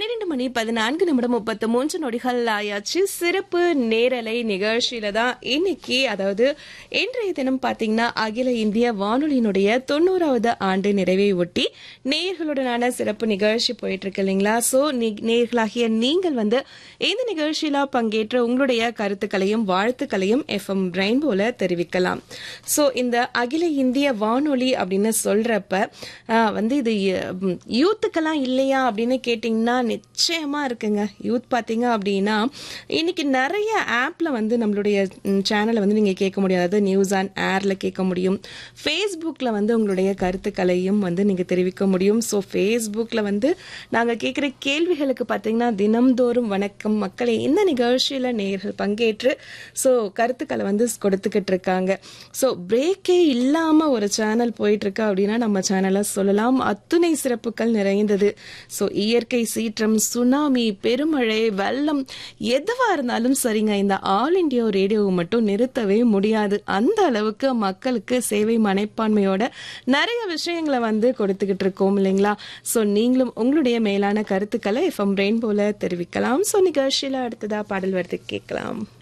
பன்னிரெண்டு மணி பதினான்கு நிமிடம் முப்பத்து மூன்று நொடிகள் ஆயாச்சு சிறப்பு நேரலை நிகழ்ச்சியில தான் இன்னைக்கு அதாவது இன்றைய தினம் பாத்தீங்கன்னா அகில இந்திய வானொலியினுடைய தொண்ணூறாவது ஆண்டு நிறைவை ஒட்டி நேர்களுடனான சிறப்பு நிகழ்ச்சி போயிட்டு இருக்கு இல்லைங்களா சோ நேர்களாகிய நீங்கள் வந்து இந்த நிகழ்ச்சியில பங்கேற்ற உங்களுடைய கருத்துக்களையும் வாழ்த்துக்களையும் எஃப்எம் ரெயின்போல தெரிவிக்கலாம் சோ இந்த அகில இந்திய வானொலி அப்படின்னு சொல்றப்ப ஆஹ், வந்து இது ம், யூத்துக்கெல்லாம் இல்லையா அப்படின்னு கேட்டிங்கன்னா நிச்சயமா இருக்குங்க யூத் பார்த்தீங்க அப்படின்னா இன்னைக்கு நிறைய ஆப்ல வந்து நம்மளுடைய சேனலை வந்து நீங்க கேட்க முடியும் அதாவது நியூஸ் அண்ட் ஏர்ல கேட்க முடியும் ஃபேஸ்புக்ல வந்து உங்களுடைய கருத்துக்களையும் வந்து நீங்க தெரிவிக்க முடியும் ஸோ ஃபேஸ்புக்ல வந்து நாங்க கேட்குற கேள்விகளுக்கு பார்த்தீங்கன்னா தினம்தோறும் வணக்கம் மக்களை இந்த நிகழ்ச்சியில நேயர்கள் பங்கேற்று ஸோ கருத்துக்களை வந்து கொடுத்துக்கிட்டு இருக்காங்க ஸோ பிரேக்கே இல்லாம ஒரு சேனல் போயிட்டு இருக்கு அப்படின்னா நம்ம சேனலை சொல்லலாம் அத்துணை சிறப்புகள் நிறைந்தது ஸோ இயற்கை சீற்றம் சுனாமி பெருமழை வெள்ளம் எதுவா இருந்தாலும் சரிங்க இந்த ஆல் இண்டியா ரேடியோவை மட்டும் நிறுத்தவே முடியாது அந்த அளவுக்கு மக்களுக்கு சேவை மனைப்பான்மையோட நிறைய விஷயங்களை வந்து கொடுத்துக்கிட்டு இருக்கோம் இல்லைங்களா ஸோ நீங்களும் உங்களுடைய மேலான கருத்துக்களை எஃப்எம் ரெயின்போல தெரிவிக்கலாம் ஸோ நிகழ்ச்சியில அடுத்ததா பாடல் வரது கேட்கலாம்